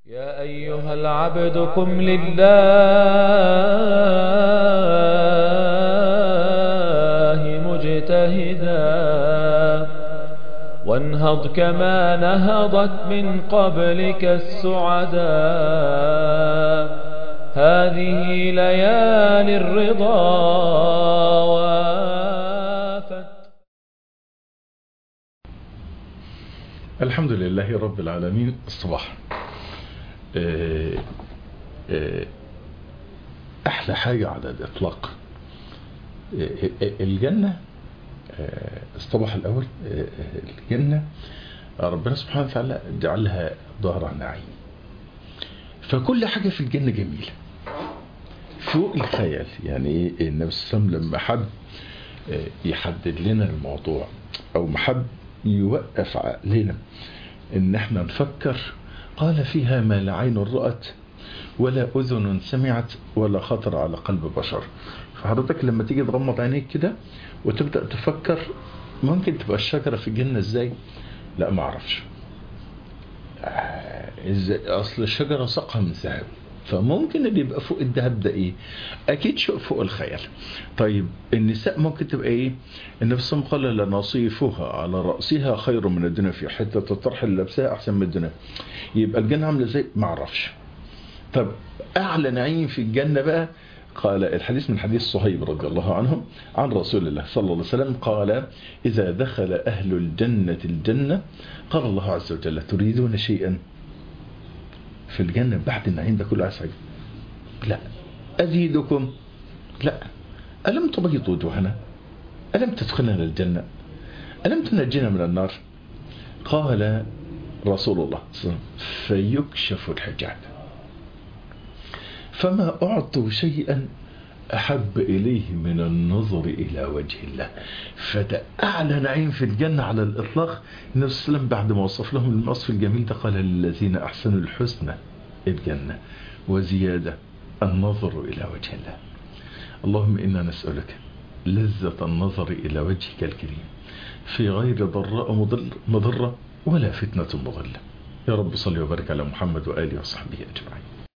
يا أيها العبد قم لله مجتهدا وانهض كما نهضت من قبلك السعدا هذه ليالي الرضا وافت الحمد لله رب العالمين الصباح آه، آه، أحلى حاجة على الإطلاق آه، الجنة الصباح الأول الجنة ربنا سبحانه وتعالى جعلها دار نعيم فكل حاجة في الجنة جميلة فوق الخيال يعني النبي صلى الله عليه وسلم لما حب يحدد لنا الموضوع أو محب يوقف عقلنا ان احنا نفكر قال فيها ما لا عين رأت ولا أذن سمعت ولا خطر على قلب بشر فحضرتك لما تيجي تغمض عينيك كده وتبدأ تفكر ممكن تبقى الشجرة في الجنة ازاي لا ما اعرفش ازاي اصل الشجرة ساقها من ذهب فممكن اللي يبقى فوق الذهب ده ايه اكيد شيء فوق الخيال طيب النساء ممكن تبقى ايه النبي صلى الله عليه وسلم قال لنصيفها على رأسها خير من الدنيا في حتة الطرح اللي لابسها احسن من الدنيا يبقى الجنة عاملة ازاي ما اعرفش طب اعلى نعيم في الجنة بقى قال الحديث من حديث صهيب رضي الله عنه عن رسول الله صلى الله عليه وسلم قال إذا دخل أهل الجنة الجنة قال الله عز وجل تريدون شيئا في الجنة بعد النعيم ده كله عايز لا أزيدكم لا ألم تبيض وجوهنا ألم تدخلنا الجنة ألم تنجينا من النار قال رسول الله صلى الله عليه وسلم فيكشف الحجاب فما أعطوا شيئا أحب إليه من النظر إلى وجه الله فده أعلى نعيم في الجنة على الإطلاق النبي صلى الله عليه وسلم بعد ما وصف لهم الوصف الجميل ده قال للذين أحسنوا الحسنى الجنة وزيادة النظر إلى وجه الله اللهم إنا نسألك لذة النظر إلى وجهك الكريم في غير ضراء مضرة ولا فتنة مضلة يا رب صل وبارك على محمد وآله وصحبه أجمعين